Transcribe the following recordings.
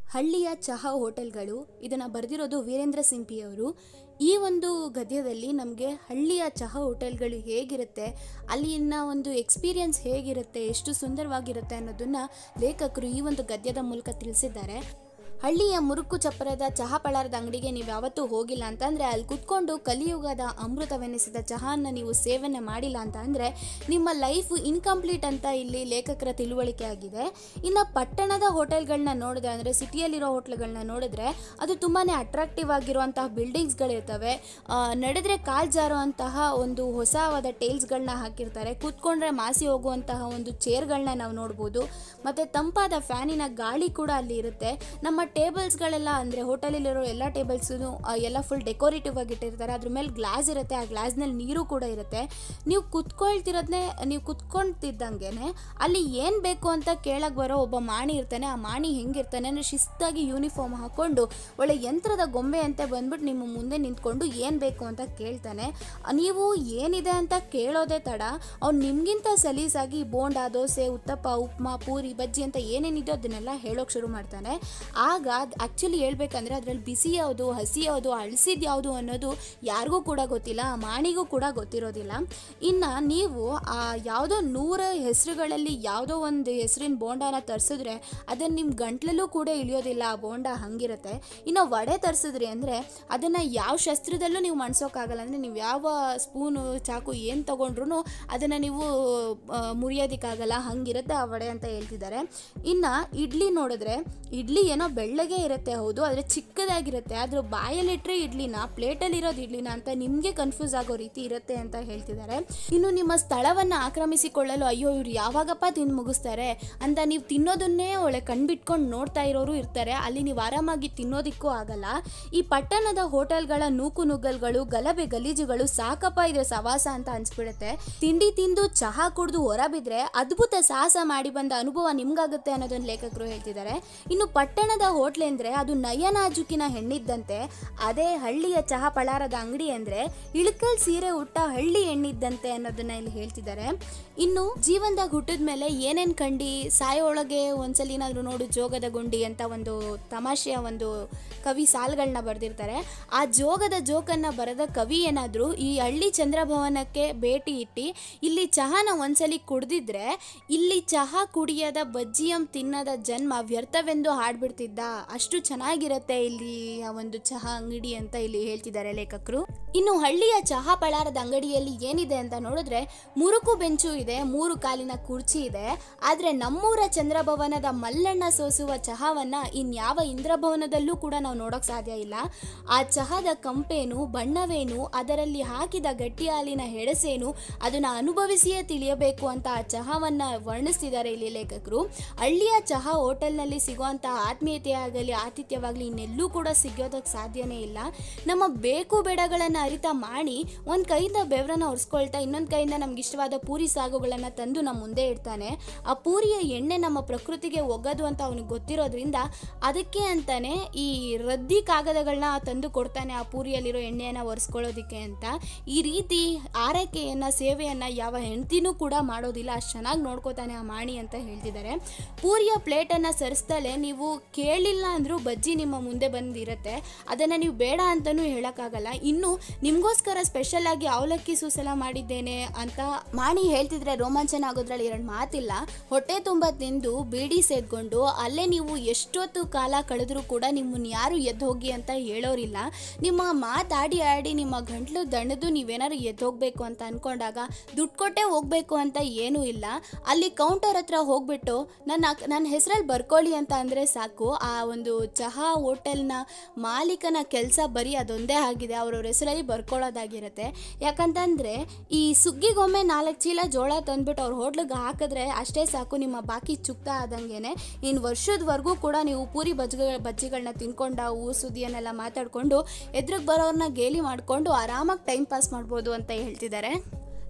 ಹಳ್ಳಿಯ ಚಹಾ ಹೋಟೆಲ್ಗಳು ಇದನ್ನು ಬರೆದಿರೋದು ವೀರೇಂದ್ರ ಸಿಂಪಿ ಅವರು ಈ ಒಂದು ಗದ್ಯದಲ್ಲಿ ನಮಗೆ ಹಳ್ಳಿಯ ಚಹಾ ಹೋಟೆಲ್ಗಳು ಹೇಗಿರುತ್ತೆ ಅಲ್ಲಿನ ಒಂದು ಎಕ್ಸ್ಪೀರಿಯನ್ಸ್ ಹೇಗಿರುತ್ತೆ ಎಷ್ಟು ಸುಂದರವಾಗಿರುತ್ತೆ ಅನ್ನೋದನ್ನು ಲೇಖಕರು ಈ ಒಂದು ಗದ್ಯದ ಮೂಲಕ ತಿಳಿಸಿದ್ದಾರೆ ಹಳ್ಳಿಯ ಮುರುಕು ಚಪ್ಪರದ ಚಹಾ ಪಳಾರದ ಅಂಗಡಿಗೆ ನೀವು ಯಾವತ್ತೂ ಹೋಗಿಲ್ಲ ಅಂತಂದರೆ ಅಲ್ಲಿ ಕುತ್ಕೊಂಡು ಕಲಿಯುಗದ ಅಮೃತವೆನಿಸಿದ ಚಹಾನ ನೀವು ಸೇವನೆ ಮಾಡಿಲ್ಲ ಅಂತ ಅಂದರೆ ನಿಮ್ಮ ಲೈಫ್ ಇನ್ಕಂಪ್ಲೀಟ್ ಅಂತ ಇಲ್ಲಿ ಲೇಖಕರ ತಿಳುವಳಿಕೆ ಆಗಿದೆ ಇನ್ನು ಪಟ್ಟಣದ ಹೋಟೆಲ್ಗಳನ್ನ ನೋಡಿದ್ರೆ ಅಂದರೆ ಸಿಟಿಯಲ್ಲಿರೋ ಹೋಟ್ಲ್ಗಳನ್ನ ನೋಡಿದ್ರೆ ಅದು ತುಂಬಾ ಅಟ್ರಾಕ್ಟಿವ್ ಆಗಿರುವಂತಹ ಬಿಲ್ಡಿಂಗ್ಸ್ಗಳಿರ್ತವೆ ಆ, ನಡೆದ್ರೆ ಕಾಲ್ ಜಾರುವಂತಹ ಒಂದು ಹೊಸವಾದ ಟೇಲ್ಸ್ಗಳನ್ನ ಹಾಕಿರ್ತಾರೆ ಕೂತ್ಕೊಂಡ್ರೆ ಮಾಸಿ ಹೋಗುವಂತಹ ಒಂದು ಚೇರ್ಗಳನ್ನ ನಾವು ನೋಡ್ಬೋದು ಮತ್ತು ತಂಪಾದ ಫ್ಯಾನಿನ ಗಾಳಿ ಕೂಡ ಅಲ್ಲಿ ಇರುತ್ತೆ ನಮ್ಮ ಟೇಬಲ್ಸ್ಗಳೆಲ್ಲ ಅಂದರೆ ಹೋಟೆಲಲ್ಲಿರೋ ಎಲ್ಲ ಟೇಬಲ್ಸು ಎಲ್ಲ ಫುಲ್ ಡೆಕೋರೇಟಿವ್ ಆಗಿ ಇಟ್ಟಿರ್ತಾರೆ ಅದ್ರ ಮೇಲೆ ಗ್ಲಾಸ್ ಇರುತ್ತೆ ಆ ಗ್ಲಾಸ್ನಲ್ಲಿ ನೀರು ಕೂಡ ಇರುತ್ತೆ ನೀವು ಕುತ್ಕೊಳ್ತಿರೋದನ್ನೇ ನೀವು ಕುತ್ಕೊಳ್ತಿದ್ದಂಗೆ ಅಲ್ಲಿ ಏನು ಬೇಕು ಅಂತ ಕೇಳಕ್ಕೆ ಬರೋ ಒಬ್ಬ ಮಾಣಿ ಇರ್ತಾನೆ ಆ ಮಾಣಿ ಹೆಂಗಿರ್ತಾನೆ ಅಂದರೆ ಶಿಸ್ತಾಗಿ ಯೂನಿಫಾರ್ಮ್ ಹಾಕ್ಕೊಂಡು ಒಳ್ಳೆ ಯಂತ್ರದ ಗೊಂಬೆ ಅಂತ ಬಂದ್ಬಿಟ್ಟು ನಿಮ್ಮ ಮುಂದೆ ನಿಂತ್ಕೊಂಡು ಏನು ಬೇಕು ಅಂತ ಕೇಳ್ತಾನೆ ನೀವು ಏನಿದೆ ಅಂತ ಕೇಳೋದೇ ತಡ ಅವ್ನು ನಿಮಗಿಂತ ಸಲೀಸಾಗಿ ಬೋಂಡ ದೋಸೆ ಉತ್ತಪ್ಪ ಉಪ್ಮಾ ಪೂರಿ ಬಜ್ಜಿ ಅಂತ ಏನೇನಿದೆಯೋ ಅದನ್ನೆಲ್ಲ ಹೇಳೋಕೆ ಶುರು ಮಾಡ್ತಾನೆ ಆಗ ಆ್ಯಕ್ಚುಲಿ ಹೇಳ್ಬೇಕಂದ್ರೆ ಅದರಲ್ಲಿ ಬಿಸಿ ಯಾವುದು ಹಸಿ ಯಾವುದು ಅಳಿಸಿದ ಯಾವುದು ಅನ್ನೋದು ಯಾರಿಗೂ ಕೂಡ ಗೊತ್ತಿಲ್ಲ ಆ ಮಾಣಿಗೂ ಕೂಡ ಗೊತ್ತಿರೋದಿಲ್ಲ ಇನ್ನು ನೀವು ಆ ಯಾವುದೋ ನೂರ ಹೆಸರುಗಳಲ್ಲಿ ಯಾವುದೋ ಒಂದು ಹೆಸರಿನ ಬೋಂಡಾನ ತರಿಸಿದ್ರೆ ಅದನ್ನು ನಿಮ್ಮ ಗಂಟ್ಲಲ್ಲೂ ಕೂಡ ಇಳಿಯೋದಿಲ್ಲ ಆ ಬೋಂಡ ಹಂಗಿರುತ್ತೆ ಇನ್ನು ವಡೆ ತರಿಸಿದ್ರಿ ಅಂದರೆ ಅದನ್ನು ಯಾವ ಶಸ್ತ್ರದಲ್ಲೂ ನೀವು ಮಣ್ಸೋಕ್ಕಾಗಲ್ಲ ಅಂದರೆ ನೀವು ಯಾವ ಸ್ಪೂನು ಚಾಕು ಏನು ತೊಗೊಂಡ್ರು ಅದನ್ನು ನೀವು ಆ, ಮುರಿಯೋದಕ್ಕಾಗಲ್ಲ ಹಂಗಿರುತ್ತೆ ಆ ವಡೆ ಅಂತ ಹೇಳ್ತಿದ್ದಾರೆ ಇನ್ನು ಇಡ್ಲಿ ನೋಡಿದ್ರೆ ಇಡ್ಲಿ ಏನೋ ಬೆಳ್ಳಗೆ ಇರುತ್ತೆ ಹೌದು ಆದರೆ ಚಿಕ್ಕದಾಗಿರುತ್ತೆ ಅದ್ರ ಬಾಯಲ್ಲಿಟ್ಟರೆ ಇಡ್ಲಿನ ಪ್ಲೇಟಲ್ಲಿರೋದು ಇಡ್ಲಿನ ಅಂತ ನಿಮಗೆ ಕನ್ಫ್ಯೂಸ್ ಆಗೋ ರೀತಿ ಇರುತ್ತೆ ಅಂತ ಹೇಳ್ತಿದ್ದಾರೆ ಇನ್ನು ನಿಮ್ಮ ಸ್ಥಳವನ್ನು ಆಕ್ರಮಿಸಿಕೊಳ್ಳಲು ಅಯ್ಯೋ ಇವ್ರು ಯಾವಾಗಪ್ಪ ತಿಂದು ಮುಗಿಸ್ತಾರೆ ಅಂತ ನೀವು ತಿನ್ನೋದನ್ನೇ ಒಳ್ಳೆ ಕಣ್ಬಿಟ್ಕೊಂಡು ನೋಡ್ತಾ ಇರೋರು ಇರ್ತಾರೆ ಅಲ್ಲಿ ನೀವು ಆರಾಮಾಗಿ ತಿನ್ನೋದಿಕ್ಕೂ ಆಗಲ್ಲ ಈ ಪಟ್ಟಣದ ಹೋಟೆಲ್ಗಳ ನೂಕು ನುಗ್ಗಲ್ಗಳು ಗಲಭೆ ಗಲೀಜುಗಳು ಸಾಕಪ್ಪ ಇದೆ ಸವಾಸ ಅಂತ ಅನ್ಸ್ಬಿಡುತ್ತೆ ತಿಂಡಿ ತಿಂದು ಚಹಾ ಕುಡಿದು ಹೊರಬಿದ್ರೆ ಅದ್ಭುತ ಸಾಹಸ ಮಾಡಿ ಬಂದ ಅನುಭವ ನಿಮ್ಗಾಗುತ್ತೆ ಅನ್ನೋದನ್ನ ಲೇಖಕರು ಹೇಳ್ತಿದ್ದಾರೆ ಇನ್ನು ಪಟ್ಟಣದ ಹೋಟ್ಲೆ ಅಂದ್ರೆ ಅದು ನಯನಾಜುಕಿನ ಹೆಣ್ಣಿದ್ದಂತೆ ಅದೇ ಹಳ್ಳಿಯ ಚಹಾ ಪಳಾರದ ಅಂಗಡಿ ಅಂದ್ರೆ ಇಳಕಲ್ ಸೀರೆ ಉಟ್ಟ ಹಳ್ಳಿ ಹೆಣ್ಣಿದ್ದಂತೆ ಅನ್ನೋದನ್ನ ಇಲ್ಲಿ ಹೇಳ್ತಿದ್ದಾರೆ ಇನ್ನು ಜೀವನದಾಗ ಹುಟ್ಟಿದ ಮೇಲೆ ಏನೇನ್ ಕಂಡಿ ಸಾಯೋಳಗೆ ಒಂದ್ಸಲ ಏನಾದ್ರು ನೋಡು ಜೋಗದ ಗುಂಡಿ ಅಂತ ಒಂದು ತಮಾಷೆಯ ಒಂದು ಕವಿ ಸಾಲುಗಳನ್ನ ಬರೆದಿರ್ತಾರೆ ಆ ಜೋಗದ ಜೋಕನ್ನ ಬರೆದ ಕವಿ ಏನಾದರೂ ಈ ಹಳ್ಳಿ ಚಂದ್ರಭವನಕ್ಕೆ ಭೇಟಿ ಇಟ್ಟು ಇಲ್ಲಿ ಚಹಾನ ಒಂದ್ಸಲಿ ಕುಡ್ದಿದ್ರೆ ಇಲ್ಲಿ ಚಹಾ ಕುಡಿಯದ ಬಜ್ಜಿಯಂ ತಿನ್ನದ ಜನ್ಮ ವ್ಯರ್ಥವೆಂದು ಹಾಡ್ಬಿಡ್ತಿದ್ದ ಅಷ್ಟು ಚೆನ್ನಾಗಿರುತ್ತೆ ಇಲ್ಲಿ ಆ ಒಂದು ಚಹಾ ಅಂಗಡಿ ಅಂತ ಇಲ್ಲಿ ಹೇಳ್ತಿದ್ದಾರೆ ಲೇಖಕರು ಇನ್ನು ಹಳ್ಳಿಯ ಚಹಾ ಪಳಾರದ ಅಂಗಡಿಯಲ್ಲಿ ಏನಿದೆ ಅಂತ ನೋಡಿದ್ರೆ ಮುರುಕು ಬೆಂಚು ಇದೆ ಮೂರು ಕಾಲಿನ ಕುರ್ಚಿ ಇದೆ ಆದ್ರೆ ನಮ್ಮೂರ ಚಂದ್ರಭವನದ ಮಲ್ಲಣ್ಣ ಸೋಸುವ ಚಹಾವನ್ನ ಇನ್ಯಾವ ಇಂದ್ರಭವನದಲ್ಲೂ ಕೂಡ ನಾವು ನೋಡೋಕ್ ಸಾಧ್ಯ ಇಲ್ಲ ಆ ಚಹಾದ ಕಂಪೇನು ಬಣ್ಣವೇನು ಅದರಲ್ಲಿ ಹಾಕಿದ ಗಟ್ಟಿ ಹಾಲಿನ ಹೆಡಸೇನು ಅದನ್ನ ಅನುಭವಿಸಿಯೇ ತಿಳಿಯಬೇಕು ಅಂತ ಆ ಚಹಾವನ್ನ ವರ್ಣಿಸ್ತಿದ್ದಾರೆ ಇಲ್ಲಿ ಲೇಖಕರು ಹಳ್ಳಿಯ ಚಹಾ ಹೋಟೆಲ್ನಲ್ಲಿ ಸಿಗುವಂತ ಆತ್ಮೀಯತೆ ಆಗಲಿ ಆತಿಥ್ಯವಾಗಲಿ ಇನ್ನೆಲ್ಲೂ ಕೂಡ ಸಿಗೋದಕ್ಕೆ ಸಾಧ್ಯನೇ ಇಲ್ಲ ನಮ್ಮ ಬೇಕು ಬೇಡಗಳನ್ನು ಅರಿತ ಮಾಡಿ ಒಂದು ಕೈಯಿಂದ ಬೆವರನ್ನ ಒರೆಸ್ಕೊಳ್ತಾ ಇನ್ನೊಂದು ಕೈಯಿಂದ ನಮ್ಗೆ ಇಷ್ಟವಾದ ಪೂರಿ ಸಾಗುಗಳನ್ನು ತಂದು ನಮ್ಮ ಮುಂದೆ ಇಡ್ತಾನೆ ಆ ಪೂರಿಯ ಎಣ್ಣೆ ನಮ್ಮ ಪ್ರಕೃತಿಗೆ ಒಗ್ಗದು ಅಂತ ಅವನಿಗೆ ಗೊತ್ತಿರೋದ್ರಿಂದ ಅದಕ್ಕೆ ಅಂತಾನೆ ಈ ರದ್ದಿ ಕಾಗದಗಳನ್ನ ತಂದು ಕೊಡ್ತಾನೆ ಆ ಪೂರಿಯಲ್ಲಿರೋ ಎಣ್ಣೆಯನ್ನು ಒರೆಸ್ಕೊಳ್ಳೋದಕ್ಕೆ ಅಂತ ಈ ರೀತಿ ಆರೈಕೆಯನ್ನು ಸೇವೆಯನ್ನು ಯಾವ ಹೆಂಡ್ತಿನೂ ಕೂಡ ಮಾಡೋದಿಲ್ಲ ಅಷ್ಟು ಚೆನ್ನಾಗಿ ನೋಡ್ಕೋತಾನೆ ಆ ಮಾಣಿ ಅಂತ ಹೇಳ್ತಿದ್ದಾರೆ ಪೂರಿಯ ಪ್ಲೇಟನ್ನು ಸರಿಸ್ದಲೆ ನೀವು ಕೇಳಿಲ್ಲ ಅಂದರೂ ಬಜ್ಜಿ ನಿಮ್ಮ ಮುಂದೆ ಬಂದಿರುತ್ತೆ ಅದನ್ನು ನೀವು ಬೇಡ ಅಂತಲೂ ಹೇಳೋಕ್ಕಾಗಲ್ಲ ಇನ್ನು ನಿಮಗೋಸ್ಕರ ಸ್ಪೆಷಲ್ ಆಗಿ ಅವಲಕ್ಕಿ ಸೂಸಲ ಮಾಡಿದ್ದೇನೆ ಅಂತ ಮಾಣಿ ಹೇಳ್ತಿದ್ರೆ ರೋಮಾಂಚನ ಆಗೋದ್ರಲ್ಲಿ ಎರಡು ಮಾತಿಲ್ಲ ಹೊಟ್ಟೆ ತುಂಬ ತಿಂದು ಬೀಡಿ ಸೇದ್ಕೊಂಡು ಅಲ್ಲೇ ನೀವು ಎಷ್ಟೊತ್ತು ಕಾಲ ಕಳೆದ್ರೂ ಕೂಡ ನಿಮ್ಮನ್ನ ಯಾರು ಎದ್ದು ಹೋಗಿ ಅಂತ ಹೇಳೋರಿಲ್ಲ ನಿಮ್ಮ ಮಾತಾಡಿ ಆಡಿ ನಿಮ್ಮ ಗಂಟ್ಲು ದಣದು ನೀವೇನಾದ್ರು ಎದ್ದು ಹೋಗ್ಬೇಕು ಅಂತ ಅನ್ಕೊಂಡಾಗ ದುಡ್ಡು ಕೊಟ್ಟೆ ಹೋಗ್ಬೇಕು ಅಂತ ಏನೂ ಇಲ್ಲ ಅಲ್ಲಿ ಕೌಂಟರ್ ಹತ್ರ ಹೋಗ್ಬಿಟ್ಟು ನನ್ನ ನನ್ನ ಹೆಸರಲ್ಲಿ ಬರ್ಕೊಳ್ಳಿ ಅಂತ ಅಂದರೆ ಸಾಕು ಆ ಒಂದು ಚಹಾ ಹೋಟೆಲ್ನ ಮಾಲೀಕನ ಕೆಲಸ ಬರೀ ಅದೊಂದೇ ಆಗಿದೆ ಅವ್ರವ್ರ ಹೆಸರಲ್ಲಿ ಬರ್ಕೊಳ್ಳೋದಾಗಿರುತ್ತೆ ಯಾಕಂತಂದರೆ ಈ ಸುಗ್ಗಿಗೊಮ್ಮೆ ನಾಲ್ಕು ಚೀಲ ಜೋಳ ತಂದ್ಬಿಟ್ಟು ಅವ್ರ ಹೋಟ್ಲಿಗೆ ಹಾಕಿದ್ರೆ ಅಷ್ಟೇ ಸಾಕು ನಿಮ್ಮ ಬಾಕಿ ಚುಕ್ತ ಆದಂಗೆನೆ ಇನ್ನು ವರ್ಷದವರೆಗೂ ಕೂಡ ನೀವು ಪೂರಿ ಬಜ್ಜಿ ಬಜ್ಜಿಗಳನ್ನ ತಿನ್ಕೊಂಡ ಊ ಸುದ್ದಿಯನ್ನೆಲ್ಲ ಮಾತಾಡಿಕೊಂಡು ಎದುರಿಗೆ ಬರೋರನ್ನ ಗೇಲಿ ಮಾಡಿಕೊಂಡು ಆರಾಮಾಗಿ ಟೈಮ್ ಪಾಸ್ ಮಾಡ್ಬೋದು ಅಂತ ಹೇಳ್ತಿದ್ದಾರೆ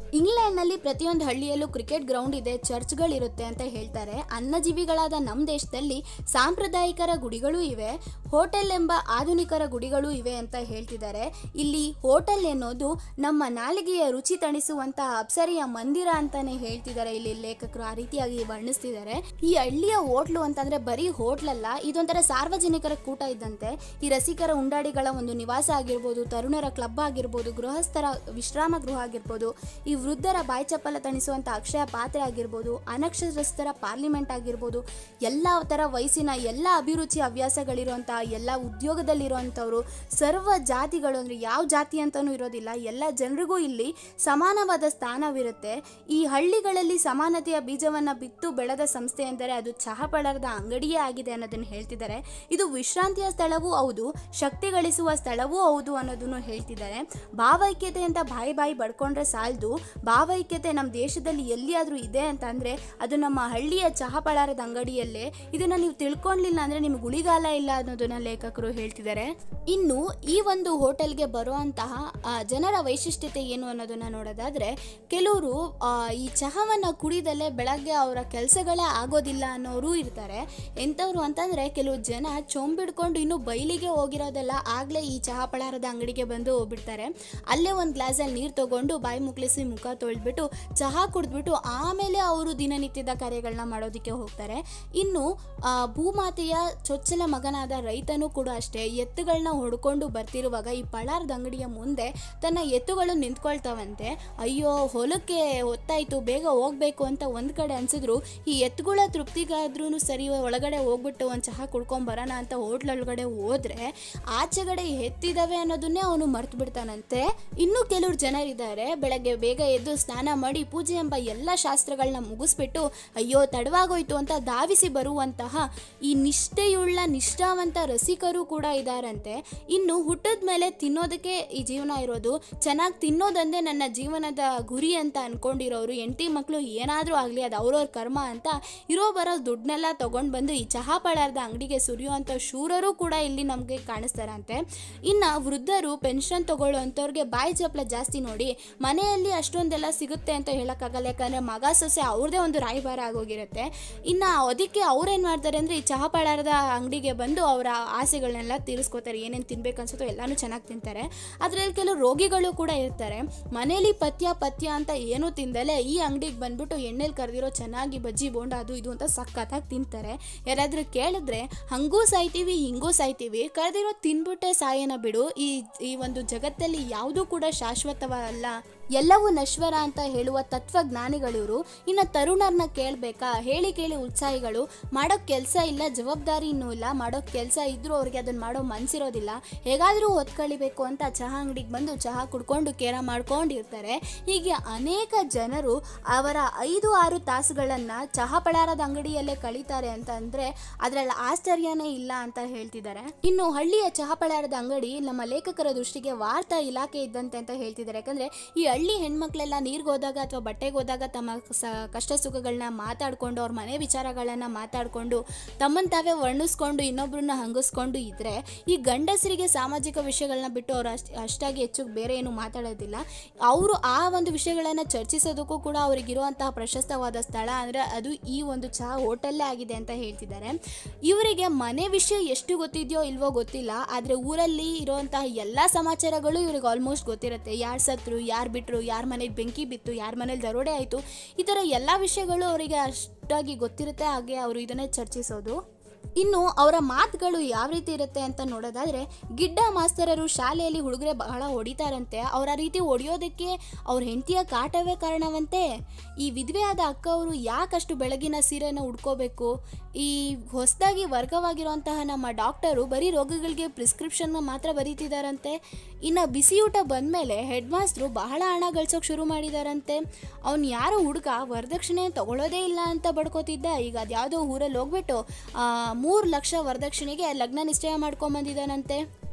ಇಂಗ್ಲೆಂಡ್ನಲ್ಲಿ ಪ್ರತಿಯೊಂದು ಹಳ್ಳಿಯಲ್ಲೂ ಕ್ರಿಕೆಟ್ ಗ್ರೌಂಡ್ ಇದೆ ಚರ್ಚ್ಗಳಿರುತ್ತೆ ಅಂತ ಹೇಳ್ತಾರೆ ಅನ್ನಜೀವಿಗಳಾದ ನಮ್ಮ ದೇಶದಲ್ಲಿ ಸಾಂಪ್ರದಾಯಿಕರ ಗುಡಿಗಳೂ ಇವೆ ಹೋಟೆಲ್ ಎಂಬ ಆಧುನಿಕರ ಗುಡಿಗಳೂ ಇವೆ ಅಂತ ಹೇಳ್ತಿದ್ದಾರೆ ಇಲ್ಲಿ ಹೋಟೆಲ್ ಎನ್ನೋದು ನಮ್ಮ ನಾಲಿಗೆಯ ರುಚಿ ತಣಿಸುವಂತಹ ಅಪ್ಸರಿಯ ಮಂದಿರ ಅಂತಾನೆ ಹೇಳ್ತಿದ್ದಾರೆ ಇಲ್ಲಿ ಲೇಖಕರು ಆ ರೀತಿಯಾಗಿ ವರ್ಣಿಸ್ತಿದ್ದಾರೆ ಈ ಹಳ್ಳಿಯ ಹೋಟ್ಲು ಅಂತಂದ್ರೆ ಬರೀ ಹೋಟ್ಲಲ್ಲ ಇದೊಂಥರ ಸಾರ್ವಜನಿಕರ ಕೂಟ ಇದ್ದಂತೆ ಈ ರಸಿಕರ ಉಂಡಾಡಿಗಳ ಒಂದು ನಿವಾಸ ಆಗಿರ್ಬೋದು ತರುಣರ ಕ್ಲಬ್ ಆಗಿರ್ಬೋದು ಗೃಹಸ್ಥರ ವಿಶ್ರಾಮ ಗೃಹ ಆಗಿರ್ಬೋದು ಈ ವೃದ್ಧರ ಬಾಯ್ಚಪ್ಪಲ ತಣಿಸುವಂಥ ಅಕ್ಷಯ ಪಾತ್ರೆ ಆಗಿರ್ಬೋದು ಅನಕ್ಷರಸ್ಥರ ಪಾರ್ಲಿಮೆಂಟ್ ಆಗಿರ್ಬೋದು ಎಲ್ಲ ಥರ ವಯಸ್ಸಿನ ಎಲ್ಲ ಅಭಿರುಚಿ ಹವ್ಯಾಸಗಳಿರುವಂಥ ಎಲ್ಲ ಉದ್ಯೋಗದಲ್ಲಿರುವಂಥವ್ರು ಸರ್ವ ಜಾತಿಗಳು ಅಂದರೆ ಯಾವ ಜಾತಿ ಅಂತಲೂ ಇರೋದಿಲ್ಲ ಎಲ್ಲ ಜನರಿಗೂ ಇಲ್ಲಿ ಸಮಾನವಾದ ಸ್ಥಾನವಿರುತ್ತೆ ಈ ಹಳ್ಳಿಗಳಲ್ಲಿ ಸಮಾನತೆಯ ಬೀಜವನ್ನು ಬಿತ್ತು ಬೆಳೆದ ಸಂಸ್ಥೆ ಎಂದರೆ ಅದು ಚಹಾ ಪಡರದ ಅಂಗಡಿಯೇ ಆಗಿದೆ ಅನ್ನೋದನ್ನು ಹೇಳ್ತಿದ್ದಾರೆ ಇದು ವಿಶ್ರಾಂತಿಯ ಸ್ಥಳವೂ ಹೌದು ಶಕ್ತಿ ಗಳಿಸುವ ಸ್ಥಳವೂ ಹೌದು ಅನ್ನೋದನ್ನು ಹೇಳ್ತಿದ್ದಾರೆ ಭಾವೈಕ್ಯತೆ ಅಂತ ಬಾಯಿ ಬಾಯಿ ಬಡ್ಕೊಂಡ್ರೆ ಸಾಲದು ಭಾವೈಕ್ಯತೆ ನಮ್ಮ ದೇಶದಲ್ಲಿ ಎಲ್ಲಿಯಾದರೂ ಇದೆ ಅಂತ ಅಂದರೆ ಅದು ನಮ್ಮ ಹಳ್ಳಿಯ ಚಹಾ ಪಳಾರದ ಅಂಗಡಿಯಲ್ಲೇ ಇದನ್ನು ನೀವು ತಿಳ್ಕೊಳ್ಲಿಲ್ಲ ಅಂದರೆ ನಿಮ್ಗೆ ಉಳಿಗಾಲ ಇಲ್ಲ ಅನ್ನೋದನ್ನ ಲೇಖಕರು ಹೇಳ್ತಿದ್ದಾರೆ ಇನ್ನು ಈ ಒಂದು ಹೋಟೆಲ್ಗೆ ಬರುವಂತಹ ಆ, ಜನರ ವೈಶಿಷ್ಟ್ಯತೆ ಏನು ಅನ್ನೋದನ್ನ ನೋಡೋದಾದ್ರೆ ಕೆಲವರು ಈ ಚಹಾವನ್ನು ಕುಡಿದಲ್ಲೇ ಬೆಳಗ್ಗೆ ಅವರ ಕೆಲಸಗಳೇ ಆಗೋದಿಲ್ಲ ಅನ್ನೋರು ಇರ್ತಾರೆ ಎಂಥವ್ರು ಅಂತಂದರೆ ಕೆಲವು ಜನ ಚೊಂಬಿಡ್ಕೊಂಡು ಇನ್ನೂ ಬೈಲಿಗೆ ಹೋಗಿರೋದೆಲ್ಲ ಆಗಲೇ ಈ ಚಹಾ ಪಳಾರದ ಅಂಗಡಿಗೆ ಬಂದು ಹೋಗ್ಬಿಡ್ತಾರೆ ಅಲ್ಲೇ ಒಂದು ಗ್ಲಾಸಲ್ಲಿ ನೀರು ತಗೊಂಡು ಬಾಯಿ ಮುಕ್ಳಿಸಿ ಮುಖ ತೊಳೆದ್ಬಿಟ್ಟು ಚಹಾ ಕುಡಿದ್ಬಿಟ್ಟು ಆಮೇಲೆ ಅವರು ದಿನನಿತ್ಯದ ಕಾರ್ಯಗಳನ್ನ ಮಾಡೋದಕ್ಕೆ ಹೋಗ್ತಾರೆ ಇನ್ನು ಆ, ಭೂಮಾತೆಯ ಚೊಚ್ಚಲ ಮಗನಾದ ರೈತನೂ ಕೂಡ ಅಷ್ಟೇ ಎತ್ತುಗಳನ್ನ ಹೊಡ್ಕೊಂಡು ಬರ್ತಿರುವಾಗ ಈ ಪಳಾರದ ಅಂಗಡಿಯ ಮುಂದೆ ತನ್ನ ಎತ್ತುಗಳು ನಿಂತ್ಕೊಳ್ತಾವಂತೆ ಅಯ್ಯೋ ಹೊಲಕ್ಕೆ ಹೊತ್ತಾಯ್ತು ಬೇಗ ಹೋಗ್ಬೇಕು ಅಂತ ಒಂದು ಕಡೆ ಅನ್ಸಿದ್ರು ಈ ಎತ್ತುಗಳ ತೃಪ್ತಿಗಾದ್ರೂ ಸರಿ ಒಳಗಡೆ ಹೋಗ್ಬಿಟ್ಟು ಒಂದು ಚಹಾ ಕುಡ್ಕೊಂಬರೋಣ ಅಂತ ಹೋಟ್ಲ್ ಒಳಗಡೆ ಹೋದ್ರೆ ಆಚೆಗಡೆ ಎತ್ತಿದಾವೆ ಅನ್ನೋದನ್ನೇ ಅವನು ಮರ್ತು ಬಿಡ್ತಾನಂತೆ ಇನ್ನು ಕೆಲವ್ರು ಜನರಿದ್ದಾರೆ ಬೆಳಗ್ಗೆ ಬೇಗ ಎದ್ದು ಸ್ನಾನ ಮಾಡಿ ಪೂಜೆ ಎಂಬ ಎಲ್ಲ ಶಾಸ್ತ್ರಗಳನ್ನ ಮುಗಿಸ್ಬಿಟ್ಟು ಅಯ್ಯೋ ತಡವಾಗೋಯ್ತು ಅಂತ ಧಾವಿಸಿ ಬರುವಂತಹ ಈ ನಿಷ್ಠೆಯುಳ್ಳ ನಿಷ್ಠಾವಂತ ರಸಿಕರು ಕೂಡ ಇದ್ದಾರಂತೆ ಇನ್ನು ಹುಟ್ಟಿದ ಮೇಲೆ ತಿನ್ನೋದಕ್ಕೆ ಈ ಜೀವನ ಇರೋದು ಚೆನ್ನಾಗಿ ತಿನ್ನೋದಂದೇ ನನ್ನ ಜೀವನದ ಗುರಿ ಅಂತ ಅನ್ಕೊಂಡಿರೋರು ಹೆಂಡತಿ ಮಕ್ಕಳು ಏನಾದರೂ ಆಗಲಿ ಅದು ಅವ್ರವ್ರ ಕರ್ಮ ಅಂತ ಇರೋ ಬರೋ ದುಡ್ಡನ್ನೆಲ್ಲ ತಗೊಂಡು ಬಂದು ಈ ಚಹಾ ಪಳಾರದ ಅಂಗಡಿಗೆ ಸುರಿಯುವಂಥ ಶೂರರು ಕೂಡ ಇಲ್ಲಿ ನಮಗೆ ಕಾಣಿಸ್ತಾರಂತೆ ಇನ್ನು ವೃದ್ಧರು ಪೆನ್ಷನ್ ತಗೊಳ್ಳೋ ಅಂಥವ್ರಿಗೆ ಬಾಯಿ ಚಪ್ಪಲ ಜಾಸ್ತಿ ನೋಡಿ ಮನೆಯಲ್ಲಿ ಅಷ್ಟೊಂದೆಲ್ಲ ಸಿಗುತ್ತೆ ಅಂತ ಹೇಳೋಕ್ಕಾಗಲ್ಲ ಯಾಕಂದರೆ ಮಗ ಸೊಸೆ ಅವ್ರದ್ದೇ ಒಂದು ರಾಯಭಾರ ಆಗೋಗಿರುತ್ತೆ ಇನ್ನು ಅದಕ್ಕೆ ಅವ್ರೇನು ಮಾಡ್ತಾರೆ ಅಂದರೆ ಈ ಚಹಾ ಪಳಾರದ ಅಂಗಡಿಗೆ ಬಂದು ಅವರ ಆಸೆಗಳನ್ನೆಲ್ಲ ತೀರಿಸ್ಕೋತಾರೆ ಏನೇನು ತಿನ್ಬೇಕು ಅನ್ಸುತ್ತೋ ಎಲ್ಲನೂ ಚೆನ್ನಾಗಿ ತಿಂತಾರೆ ಅದರಲ್ಲಿ ಕೆಲವು ರೋಗಿಗಳು ಕೂಡ ಇರ್ತಾರೆ ಮನೇಲಿ ಪಥ್ಯ ಪಥ್ಯ ಅಂತ ಏನೂ ತಿಂದಲೆ ಈ ಅಂಗಡಿಗೆ ಬಂದ್ಬಿಟ್ಟು ಎಣ್ಣೆಲಿ ಕರೆದಿರೋ ಚೆನ್ನಾಗಿ ಬಜ್ಜಿ ಬೋಂಡ ಅದು ಇದು ಅಂತ ಸಖತ್ತಾಗಿ ತಿಂತಾರೆ ಯಾರಾದರೂ ಕೇಳಿದ್ರೆ ಹಂಗೂ ಸಾಯ್ತೀವಿ ಹಿಂಗೂ ಸಾಯ್ತೀವಿ ಕರೆದಿರೋ ತಿನ್ಬಿಟ್ಟೆ ಸಾಯನ ಬಿಡು ಈ ಈ ಒಂದು ಜಗತ್ತಲ್ಲಿ ಯಾವುದೂ ಕೂಡ ಶಾಶ್ವತವಲ್ಲ ಎಲ್ಲವೂ ನಶ್ವರ ಅಂತ ಹೇಳುವ ತತ್ವಜ್ಞಾನಿಗಳಿವರು ಇನ್ನು ತರುಣರನ್ನ ಕೇಳಬೇಕಾ ಹೇಳಿ ಕೇಳಿ ಉತ್ಸಾಹಿಗಳು ಮಾಡೋ ಕೆಲಸ ಇಲ್ಲ ಜವಾಬ್ದಾರಿ ಇನ್ನೂ ಇಲ್ಲ ಮಾಡೋ ಕೆಲಸ ಇದ್ರೂ ಅವ್ರಿಗೆ ಅದನ್ನು ಮಾಡೋ ಮನ್ಸಿರೋದಿಲ್ಲ ಹೇಗಾದರೂ ಹೊತ್ಕಳಿಬೇಕು ಅಂತ ಚಹಾ ಅಂಗಡಿಗೆ ಬಂದು ಚಹಾ ಕುಡ್ಕೊಂಡು ಕೇರ ಮಾಡ್ಕೊಂಡಿರ್ತಾರೆ ಹೀಗೆ ಅನೇಕ ಜನರು ಅವರ ಐದು ಆರು ತಾಸುಗಳನ್ನು ಚಹಾ ಪಳಾರದ ಅಂಗಡಿಯಲ್ಲೇ ಕಳೀತಾರೆ ಅಂತ ಅಂದರೆ ಅದರಲ್ಲಿ ಆಶ್ಚರ್ಯನೇ ಇಲ್ಲ ಅಂತ ಹೇಳ್ತಿದ್ದಾರೆ ಇನ್ನು ಹಳ್ಳಿಯ ಚಹಾ ಪಳಾರದ ಅಂಗಡಿ ನಮ್ಮ ಲೇಖಕರ ದೃಷ್ಟಿಗೆ ವಾರ್ತಾ ಇಲಾಖೆ ಇದ್ದಂತೆ ಅಂತ ಹೇಳ್ತಿದ್ದಾರೆ ಯಾಕಂದರೆ ಈ ಹಳ್ಳಿ ಹೆಣ್ಮಕ್ಳೆಲ್ಲ ನೀರಿಗೆ ಹೋದಾಗ ಅಥವಾ ಬಟ್ಟೆಗೆ ಹೋದಾಗ ತಮ್ಮ ಸ ಕಷ್ಟ ಸುಖಗಳನ್ನ ಮಾತಾಡಿಕೊಂಡು ಅವ್ರ ಮನೆ ವಿಚಾರಗಳನ್ನು ಮಾತಾಡಿಕೊಂಡು ತಮ್ಮನ್ನು ತಾವೇ ವರ್ಣಿಸ್ಕೊಂಡು ಇನ್ನೊಬ್ರನ್ನ ಹಂಗಿಸ್ಕೊಂಡು ಇದ್ದರೆ ಈ ಗಂಡಸರಿಗೆ ಸಾಮಾಜಿಕ ವಿಷಯಗಳನ್ನ ಬಿಟ್ಟು ಅವ್ರು ಅಷ್ಟು ಅಷ್ಟಾಗಿ ಹೆಚ್ಚು ಬೇರೆ ಏನು ಮಾತಾಡೋದಿಲ್ಲ ಅವರು ಆ ಒಂದು ವಿಷಯಗಳನ್ನು ಚರ್ಚಿಸೋದಕ್ಕೂ ಕೂಡ ಅವರಿಗಿರುವಂತಹ ಪ್ರಶಸ್ತವಾದ ಸ್ಥಳ ಅಂದರೆ ಅದು ಈ ಒಂದು ಚಹಾ ಹೋಟೆಲ್ಲೇ ಆಗಿದೆ ಅಂತ ಹೇಳ್ತಿದ್ದಾರೆ ಇವರಿಗೆ ಮನೆ ವಿಷಯ ಎಷ್ಟು ಗೊತ್ತಿದೆಯೋ ಇಲ್ವೋ ಗೊತ್ತಿಲ್ಲ ಆದರೆ ಊರಲ್ಲಿ ಇರುವಂತಹ ಎಲ್ಲ ಸಮಾಚಾರಗಳು ಇವ್ರಿಗೆ ಆಲ್ಮೋಸ್ಟ್ ಗೊತ್ತಿರುತ್ತೆ ಯಾರು ಸತ್ರು ಯಾರು ಬಿಟ್ಟರು ಯಾರ ಮನೆಗೆ ಬೆಂಕಿ ಬಿತ್ತು ಯಾರ ಮನೇಲಿ ದರೋಡೆ ಆಯಿತು ಈ ಥರ ಎಲ್ಲ ವಿಷಯಗಳು ಅವರಿಗೆ ಅಷ್ಟಾಗಿ ಗೊತ್ತಿರುತ್ತೆ ಹಾಗೆ ಅವರು ಇದನ್ನೇ ಚರ್ಚಿಸೋದು ಇನ್ನು ಅವರ ಮಾತುಗಳು ಯಾವ ರೀತಿ ಇರುತ್ತೆ ಅಂತ ನೋಡೋದಾದ್ರೆ ಗಿಡ್ಡ ಮಾಸ್ತರರು ಶಾಲೆಯಲ್ಲಿ ಹುಡುಗರೆ ಬಹಳ ಹೊಡಿತಾರಂತೆ ಅವರ ರೀತಿ ಹೊಡೆಯೋದಕ್ಕೆ ಅವ್ರ ಹೆಂಡತಿಯ ಕಾಟವೇ ಕಾರಣವಂತೆ ಈ ವಿಧವೆಯಾದ ಅಕ್ಕ ಅವರು ಯಾಕಷ್ಟು ಬೆಳಗಿನ ಸೀರೆನ ಉಡ್ಕೋಬೇಕು ಈ ಹೊಸದಾಗಿ ವರ್ಗವಾಗಿರುವಂತಹ ನಮ್ಮ ಡಾಕ್ಟರು ಬರೀ ರೋಗಗಳಿಗೆ ಪ್ರಿಸ್ಕ್ರಿಪ್ಷನ್ ಮಾತ್ರ ಬರೀತಿದಾರಂತೆ ಇನ್ನು ಬಿಸಿಯೂಟ ಬಂದಮೇಲೆ ಹೆಡ್ ಮಾಸ್ಟ್ರು ಬಹಳ ಹಣ ಗಳಿಸೋಕೆ ಶುರು ಮಾಡಿದಾರಂತೆ ಅವ್ನು ಯಾರೋ ಹುಡುಗ ವರದಕ್ಷಿಣೆ ತಗೊಳ್ಳೋದೇ ಇಲ್ಲ ಅಂತ ಬಡ್ಕೋತಿದ್ದ ಈಗ ಅದ್ಯಾವುದೋ ಊರಲ್ಲಿ ಹೋಗ್ಬಿಟ್ಟು ಮೂರು ಲಕ್ಷ ವರದಕ್ಷಿಣೆಗೆ ಲಗ್ನ ನಿಶ್ಚಯ ಮಾಡ್ಕೊಂಬಂದಿದ್ದಾನಂತೆ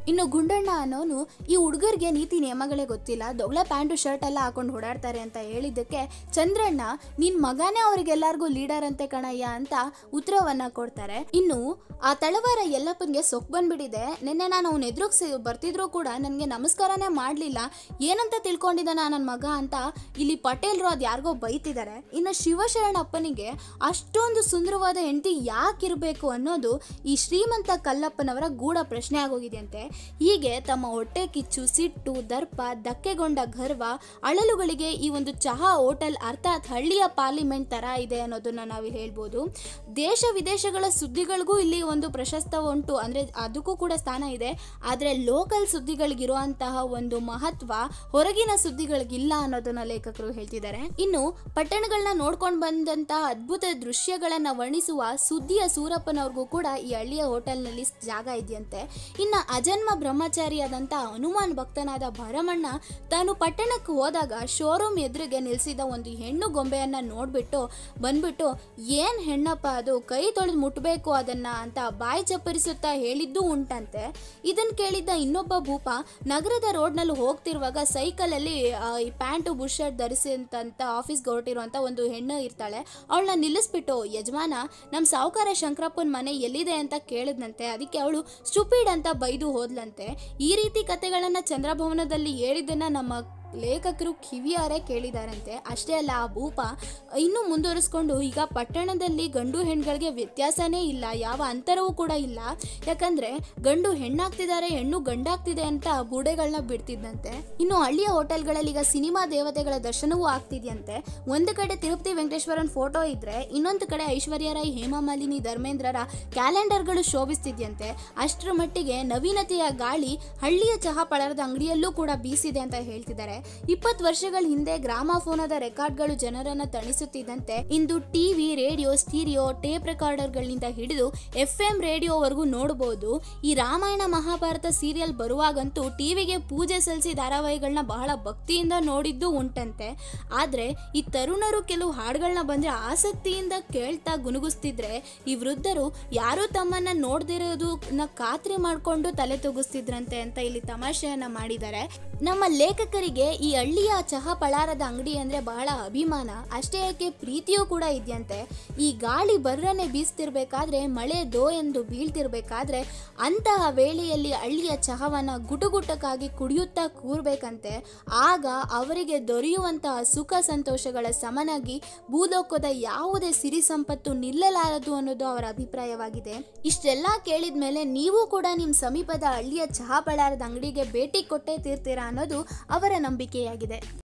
ಇನ್ನು ಗುಂಡಣ್ಣ ಅನ್ನೋನು ಈ ಹುಡುಗರಿಗೆ ನೀತಿ ನಿಯಮಗಳೇ ಗೊತ್ತಿಲ್ಲ ದೊಗ್ಲ ಪ್ಯಾಂಟು ಶರ್ಟ್ ಎಲ್ಲ ಹಾಕೊಂಡು ಓಡಾಡ್ತಾರೆ ಅಂತ ಹೇಳಿದ್ದಕ್ಕೆ ಚಂದ್ರಣ್ಣ ನಿನ್ ಮಗನೇ ಅವ್ರಿಗೆಲ್ಲರಿಗೂ ಲೀಡರ್ ಅಂತೆ ಕಣಯ್ಯ ಅಂತ ಉತ್ತರವನ್ನ ಕೊಡ್ತಾರೆ ಇನ್ನು ಆ ತಳವಾರ ಯಲ್ಲಪ್ಪನ್ಗೆ ಸೊಕ್ ಬಂದ್ಬಿಟ್ಟಿದೆ ನಿನ್ನೆ ನಾನು ಅವ್ನ ಎದುರುಗ್ಸಿ ಬರ್ತಿದ್ರು ಕೂಡ ನನಗೆ ನಮಸ್ಕಾರನೇ ಮಾಡಲಿಲ್ಲ ಏನಂತ ತಿಳ್ಕೊಂಡಿದ್ದಾನ ನನ್ನ ಮಗ ಅಂತ ಇಲ್ಲಿ ಪಟೇಲ್ರು ಅದು ಯಾರಿಗೋ ಬೈತಿದ್ದಾರೆ ಇನ್ನು ಶಿವಶರಣಪ್ಪನಿಗೆ ಅಷ್ಟೊಂದು ಸುಂದರವಾದ ಹೆಂಡತಿ ಯಾಕಿರಬೇಕು ಅನ್ನೋದು ಈ ಶ್ರೀಮಂತ ಕಲ್ಲಪ್ಪನವರ ಗೂಢ ಪ್ರಶ್ನೆ ಆಗೋಗಿದೆಯಂತೆ ಹೀಗೆ ತಮ್ಮ ಹೊಟ್ಟೆ ಕಿಚ್ಚು ಸಿಟ್ಟು ದರ್ಪ ಧಕ್ಕೆಗೊಂಡ ಗರ್ವ ಅಳಲುಗಳಿಗೆ ಈ ಒಂದು ಚಹಾ ಹೋಟೆಲ್ ಅರ್ಥಾತ್ ಹಳ್ಳಿಯ ಪಾರ್ಲಿಮೆಂಟ್ ತರ ಇದೆ ಅನ್ನೋದನ್ನ ನಾವು ಹೇಳ್ಬೋದು ದೇಶ ವಿದೇಶಗಳ ಸುದ್ದಿಗಳಿಗೂ ಇಲ್ಲಿ ಒಂದು ಪ್ರಶಸ್ತ ಉಂಟು ಅಂದ್ರೆ ಅದಕ್ಕೂ ಕೂಡ ಸ್ಥಾನ ಇದೆ ಆದರೆ ಲೋಕಲ್ ಸುದ್ದಿಗಳಿಗಿರುವಂತಹ ಒಂದು ಮಹತ್ವ ಹೊರಗಿನ ಸುದ್ದಿಗಳಿಗಿಲ್ಲ ಅನ್ನೋದನ್ನ ಲೇಖಕರು ಹೇಳ್ತಿದ್ದಾರೆ ಇನ್ನು ಪಟ್ಟಣಗಳನ್ನ ನೋಡ್ಕೊಂಡು ಬಂದಂತಹ ಅದ್ಭುತ ದೃಶ್ಯಗಳನ್ನ ವರ್ಣಿಸುವ ಸುದ್ದಿಯ ಸೂರಪ್ಪನವ್ರಿಗೂ ಕೂಡ ಈ ಹಳ್ಳಿಯ ಹೋಟೆಲ್ನಲ್ಲಿ ಜಾಗ ಇದೆಯಂತೆ ಇನ್ನ ಅಜನ್ಮ ಬ್ರಹ್ಮಚಾರಿಯಾದಂಥ ಹನುಮಾನ್ ಭಕ್ತನಾದ ಭರಮಣ್ಣ ತಾನು ಪಟ್ಟಣಕ್ಕೆ ಹೋದಾಗ ಶೋರೂಮ್ ಎದುರಿಗೆ ನಿಲ್ಲಿಸಿದ ಒಂದು ಹೆಣ್ಣು ಗೊಂಬೆಯನ್ನ ನೋಡ್ಬಿಟ್ಟು ಬಂದ್ಬಿಟ್ಟು ಏನ್ ಹೆಣ್ಣಪ್ಪ ಅದು ಕೈ ತೊಳೆದು ಮುಟ್ಬೇಕು ಅದನ್ನ ಅಂತ ಬಾಯಿ ಚಪ್ಪರಿಸುತ್ತಾ ಹೇಳಿದ್ದು ಉಂಟಂತೆ ಇದನ್ನ ಕೇಳಿದ್ದ ಇನ್ನೊಬ್ಬ ಭೂಪ ನಗರದ ರೋಡ್ನಲ್ಲಿ ಹೋಗ್ತಿರುವಾಗ ಸೈಕಲಲ್ಲಿ ಆ, ಈ ಪ್ಯಾಂಟು ಬುಷ್ ಶರ್ಟ್ ಧರಿಸಿದಂತ ಆಫೀಸ್ಗೆ ಹೊರಟಿರುವಂತ ಒಂದು ಹೆಣ್ಣು ಇರ್ತಾಳೆ ಅವಳನ್ನ ನಿಲ್ಲಿಸ್ಬಿಟ್ಟು ಯಜಮಾನ ನಮ್ಮ ಸಾವುಕಾರ ಶಂಕರಪ್ಪನ ಮನೆ ಎಲ್ಲಿದೆ ಅಂತ ಕೇಳಿದ್ನಂತೆ ಅದಕ್ಕೆ ಅವಳು ಸ್ಟುಪಿಡ್ ಅಂತ ಬೈದು ಹೋದ್ಲಂತೆ ಈ ರೀತಿ ಕತೆಗಳನ್ನ ಚಂದ್ರಭವನದಲ್ಲಿ ಹೇಳಿದ್ದನ್ನ ನಮ್ಮ ಲೇಖಕರು ಕಿವಿಯಾರೆ ಕೇಳಿದಾರಂತೆ ಅಷ್ಟೇ ಅಲ್ಲ ಆ ಭೂಪ ಇನ್ನೂ ಮುಂದುವರಿಸ್ಕೊಂಡು ಈಗ ಪಟ್ಟಣದಲ್ಲಿ ಗಂಡು ಹೆಣ್ಗಳಿಗೆ ವ್ಯತ್ಯಾಸನೇ ಇಲ್ಲ ಯಾವ ಅಂತರವೂ ಕೂಡ ಇಲ್ಲ ಯಾಕಂದ್ರೆ ಗಂಡು ಹೆಣ್ಣಾಗ್ತಿದ್ದಾರೆ ಹೆಣ್ಣು ಗಂಡಾಗ್ತಿದೆ ಅಂತ ಬುಡೆಗಳನ್ನ ಬಿಡ್ತಿದ್ದಂತೆ ಇನ್ನು ಹಳ್ಳಿಯ ಹೋಟೆಲ್ಗಳಲ್ಲಿ ಈಗ ಸಿನಿಮಾ ದೇವತೆಗಳ ದರ್ಶನವೂ ಆಗ್ತಿದೆಯಂತೆ ಒಂದು ಕಡೆ ತಿರುಪತಿ ವೆಂಕಟೇಶ್ವರನ್ ಫೋಟೋ ಇದ್ರೆ ಇನ್ನೊಂದು ಕಡೆ ಐಶ್ವರ್ಯ ರೈ ಹೇಮಾ ಮಾಲಿನಿ ಧರ್ಮೇಂದ್ರರ ಕ್ಯಾಲೆಂಡರ್ಗಳು ಶೋಭಿಸ್ತಿದ್ಯಂತೆ ಅಷ್ಟರ ಮಟ್ಟಿಗೆ ನವೀನತೆಯ ಗಾಳಿ ಹಳ್ಳಿಯ ಚಹಾ ಪಳರದ ಅಂಗಡಿಯಲ್ಲೂ ಕೂಡ ಬೀಸಿದೆ ಅಂತ ಹೇಳ್ತಿದ್ದಾರೆ ಇಪ್ಪತ್ತು ವರ್ಷಗಳ ಹಿಂದೆ ಗ್ರಾಮಾಫೋನದ ರೆಕಾರ್ಡ್ಗಳು ಜನರನ್ನ ತಣಿಸುತ್ತಿದ್ದಂತೆ ಇಂದು ಟಿವಿ ರೇಡಿಯೋ ಸ್ಟೀರಿಯೋ ಟೇಪ್ ರೆಕಾರ್ಡರ್ಗಳಿಂದ ಹಿಡಿದು ಎಫ್ ಎಂ ರೇಡಿಯೋವರೆಗೂ ನೋಡಬಹುದು ಈ ರಾಮಾಯಣ ಮಹಾಭಾರತ ಸೀರಿಯಲ್ ಬರುವಾಗಂತೂ ಟಿವಿಗೆ ಪೂಜೆ ಸಲ್ಲಿಸಿ ಧಾರಾವಾಹಿಗಳನ್ನ ಬಹಳ ಭಕ್ತಿಯಿಂದ ನೋಡಿದ್ದು ಉಂಟಂತೆ ಆದ್ರೆ ಈ ತರುಣರು ಕೆಲವು ಹಾಡುಗಳನ್ನ ಬಂದ್ರೆ ಆಸಕ್ತಿಯಿಂದ ಕೇಳ್ತಾ ಗುನುಗುಸ್ತಿದ್ರೆ ಈ ವೃದ್ಧರು ಯಾರು ತಮ್ಮನ್ನ ನೋಡ್ದಿರೋದನ್ನ ಖಾತ್ರಿ ಮಾಡ್ಕೊಂಡು ತಲೆ ತೂಗಿಸ್ತಿದ್ರಂತೆ ಅಂತ ಇಲ್ಲಿ ತಮಾಷೆಯನ್ನ ಮಾಡಿದ್ದಾರೆ ನಮ್ಮ ಲೇಖಕರಿಗೆ ಈ ಹಳ್ಳಿಯ ಚಹಾ ಪಳಾರದ ಅಂಗಡಿ ಅಂದ್ರೆ ಬಹಳ ಅಭಿಮಾನ ಅಷ್ಟೇ ಯಾಕೆ ಪ್ರೀತಿಯೂ ಕೂಡ ಇದೆಯಂತೆ ಈ ಗಾಳಿ ಬರ್ರನೆ ಬೀಸ್ತಿರ್ಬೇಕಾದ್ರೆ ಮಳೆ ದೋ ಎಂದು ಬೀಳ್ತಿರ್ಬೇಕಾದ್ರೆ ಅಂತಹ ವೇಳೆಯಲ್ಲಿ ಹಳ್ಳಿಯ ಚಹಾವನ್ನ ಗುಟುಗುಟಕ್ಕಾಗಿ ಕುಡಿಯುತ್ತಾ ಕೂರ್ಬೇಕಂತೆ ಆಗ ಅವರಿಗೆ ದೊರೆಯುವಂತಹ ಸುಖ ಸಂತೋಷಗಳ ಸಮನಾಗಿ ಭೂಲೋಕದ ಯಾವುದೇ ಸಿರಿ ಸಂಪತ್ತು ನಿಲ್ಲಲಾರದು ಅನ್ನೋದು ಅವರ ಅಭಿಪ್ರಾಯವಾಗಿದೆ ಇಷ್ಟೆಲ್ಲ ಕೇಳಿದ ಮೇಲೆ ನೀವು ಕೂಡ ನಿಮ್ಮ ಸಮೀಪದ ಹಳ್ಳಿಯ ಚಹಾ ಪಳಾರದ ಅಂಗಡಿಗೆ ಭೇಟಿ ಕೊಟ್ಟೇ ತೀರ್ತೀರಾ ಅನ್ನೋದು ಅವರ ನಂಬಿಕೆಯಾಗಿದೆ